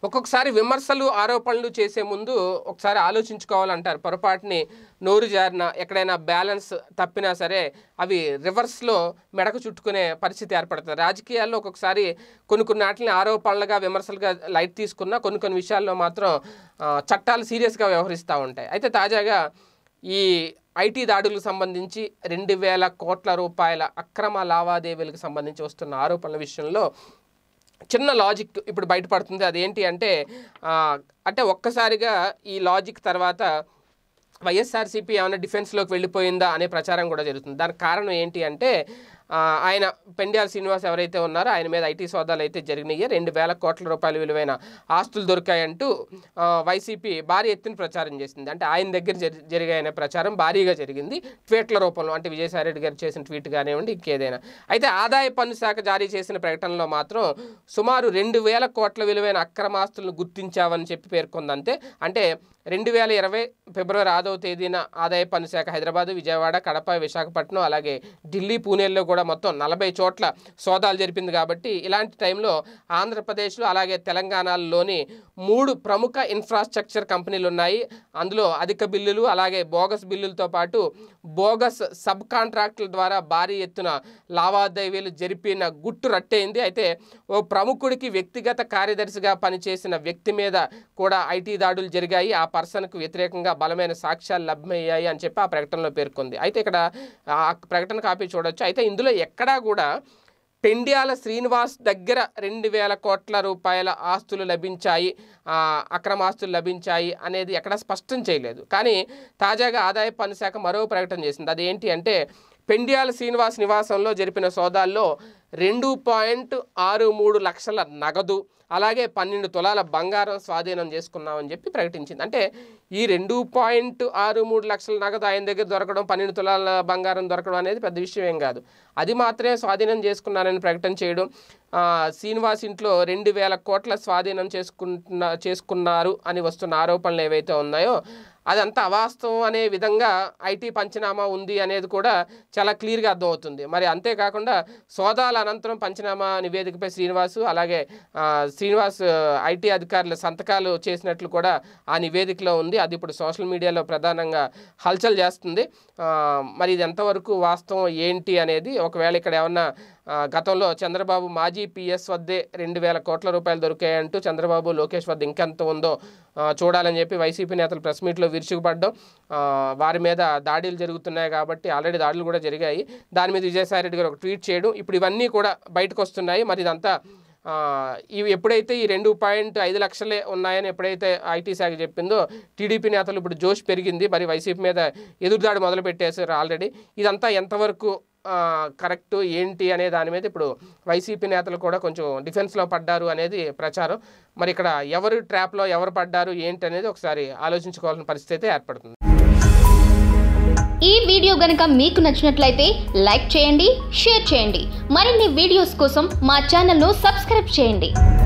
ఒక్కొక్కసారి విమర్శలు ఆరోపణలు చేసే ముందు ఒకసారి ఆలోచించుకోవాలంటారు పొరపాటుని నోరు జారిన ఎక్కడైనా బ్యాలెన్స్ తప్పినా సరే అవి రివర్స్లో మెడకు చుట్టుకునే పరిస్థితి ఏర్పడుతుంది రాజకీయాల్లో ఒక్కొక్కసారి కొన్ని కొన్ని వాటిని ఆరోపణలుగా విమర్శలుగా లైట్ తీసుకున్నా కొన్ని కొన్ని విషయాల్లో మాత్రం ఆ, చట్టాలు సీరియస్గా వ్యవహరిస్తూ ఉంటాయి అయితే తాజాగా ఈ ఐటీ దాడులకు సంబంధించి రెండు వేల కోట్ల రూపాయల అక్రమ లావాదేవీలకు సంబంధించి వస్తున్న ఆరోపణల విషయంలో చిన్న లాజిక్ ఇప్పుడు బయటపడుతుంది అదేంటి అంటే ఆ, అంటే ఒక్కసారిగా ఈ లాజిక్ తర్వాత వైఎస్ఆర్సీపీ ఏమైనా డిఫెన్స్లోకి వెళ్ళిపోయిందా అనే ప్రచారం కూడా జరుగుతుంది దానికి కారణం ఏంటి అంటే ఆ, ఆయన పెండ్యాల శ్రీనివాస్ ఎవరైతే ఉన్నారో ఆయన మీద ఐటీ సోదాలు అయితే జరిగినాయి రెండు వేల కోట్ల రూపాయల విలువైన ఆస్తులు దొరికాయంటూ ఆ, వైసీపీ భారీ ఎత్తున ప్రచారం చేసింది అంటే ఆయన దగ్గర జరి జరిగాయనే ప్రచారం భారీగా జరిగింది ట్వీట్ల రూపంలో అంటే విజయసాయి రెడ్డి గారు చేసిన ట్వీట్ కానివ్వండి ఇంకేదైనా అయితే ఆదాయ పన్ను శాఖ జారీ చేసిన ప్రకటనలో మాత్రం సుమారు రెండు వేల కోట్ల విలువైన అక్రమాస్తులను గుర్తించావని చెప్పి పేర్కొంది అంతే అంటే రెండు వేల ఇరవై ఫిబ్రవరి ఆదవ తేదీన ఆదాయ పన్ను శాఖ హైదరాబాద్ విజయవాడ కడప విశాఖపట్నం అలాగే ఢిల్లీ పూణేల్లో కూడా మొత్తం నలభై చోట్ల సోదాలు జరిపింది కాబట్టి ఇలాంటి టైంలో ఆంధ్రప్రదేశ్లో అలాగే తెలంగాణలోని మూడు ప్రముఖ ఇన్ఫ్రాస్ట్రక్చర్ కంపెనీలు ఉన్నాయి అందులో అధిక బిల్లులు అలాగే బోగస్ బిల్లులతో పాటు బోగస్ సబ్ కాంట్రాక్టుల ద్వారా భారీ ఎత్తున లావాదేవీలు జరిపిన గుట్టు రట్టయింది అయితే ఓ ప్రముఖుడికి వ్యక్తిగత కార్యదర్శిగా పనిచేసిన వ్యక్తి మీద కూడా ఐటీ దాడులు జరిగాయి ఆ పర్సన్కు వ్యతిరేకంగా బలమైన సాక్ష్యాలు లభ్యమయ్యాయి అని చెప్పి ఆ ప్రకటనలో పేర్కొంది అయితే ఇక్కడ ఆ ప్రకటన కాపీ చూడొచ్చు అయితే ఇందులో ఎక్కడా కూడా పెండ్యాల శ్రీనివాస్ దగ్గర రెండు వేల కోట్ల రూపాయల ఆస్తులు లభించాయి ఆ, అక్రమ ఆస్తులు లభించాయి అనేది ఎక్కడ స్పష్టం చేయలేదు కానీ తాజాగా ఆదాయ పన్ను శాఖ మరో ప్రకటన చేసింది అదేంటి అంటే పెండ్యాల శ్రీనివాస్ నివాసంలో జరిపిన సోదాల్లో రెండు పాయింట్ ఆరు మూడు లక్షల నగదు అలాగే పన్నెండు తులాల బంగారం స్వాధీనం చేసుకున్నామని చెప్పి ప్రకటించింది అంటే ఈ రెండు పాయింట్ ఆరు మూడు లక్షల నగదు ఆయన దగ్గర దొరకడం పన్నెండు తులాల బంగారం దొరకడం అనేది పెద్ద విషయం ఏం కాదు అది మాత్రమే స్వాధీనం చేసుకున్నానని ప్రకటన చేయడం ఆ, శ్రీనివాస్ ఇంట్లో రెండు వేల కోట్ల స్వాధీనం చేసుకుంటున్న చేసుకున్నారు అని వస్తున్న ఆరోపణలు ఏవైతే ఉన్నాయో అదంతా అవాస్తవం అనే విధంగా ఐటీ పంచనామా ఉంది అనేది కూడా చాలా క్లియర్గా అర్థమవుతుంది మరి అంతేకాకుండా సోదాల అనంతరం పంచనామా నివేదికపై శ్రీనివాసు అలాగే ఆ, శ్రీనివాస్ ఐటీ అధికారుల సంతకాలు చేసినట్లు కూడా ఆ నివేదికలో ఉంది అది ఇప్పుడు సోషల్ మీడియాలో ప్రధానంగా హల్చల్ చేస్తుంది ఆ, మరి ఇది ఎంతవరకు వాస్తవం ఏంటి అనేది ఒకవేళ ఇక్కడ ఏమన్నా ఆ, గతంలో చంద్రబాబు మాజీ పిఎస్ వద్దే రెండు వేల కోట్ల రూపాయలు దొరికాయంటూ చంద్రబాబు లోకేష్ వద్ద ఇంకెంత ఉందో ఆ, చూడాలని చెప్పి వైసీపీ నేతలు ప్రెస్ మీట్లో విరుచుకుపడడం ఆ, వారి మీద దాడులు జరుగుతున్నాయి కాబట్టి ఆల్రెడీ దాడులు కూడా జరిగాయి దాని మీద విజయసాయి రెడ్డి గారు ఒక ట్వీట్ చేయడం ఇప్పుడు ఇవన్నీ కూడా బయటకు వస్తున్నాయి మరి ఇదంతా ఆ, ఇవి ఎప్పుడైతే ఈ రెండు పాయింట్ ఐదు లక్షలే ఉన్నాయని ఎప్పుడైతే ఐటీ శాఖ చెప్పిందో టీడీపీ నేతలు ఇప్పుడు జోష్ పెరిగింది మరి వైసీపీ మీద ఎదురుదాడి మొదలు పెట్టేశారు ఆల్రెడీ ఇదంతా ఎంతవరకు ఆ, కరెక్ట్ ఏంటి అనే దాని మీద ఇప్పుడు వైసీపీ నేతలు కూడా కొంచెం డిఫెన్స్లో పడ్డారు అనేది ప్రచారం మరి ఇక్కడ ఎవరు ట్రాప్లో ఎవరు పడ్డారు ఏంటి అనేది ఒకసారి ఆలోచించుకోవాల్సిన పరిస్థితి అయితే ఏర్పడుతుంది ఈ వీడియో గనుక మీకు నచ్చినట్లయితే లైక్ చేయండి షేర్ చేయండి మరిన్ని వీడియోస్ కోసం మా ఛానల్ను సబ్స్క్రైబ్ చేయండి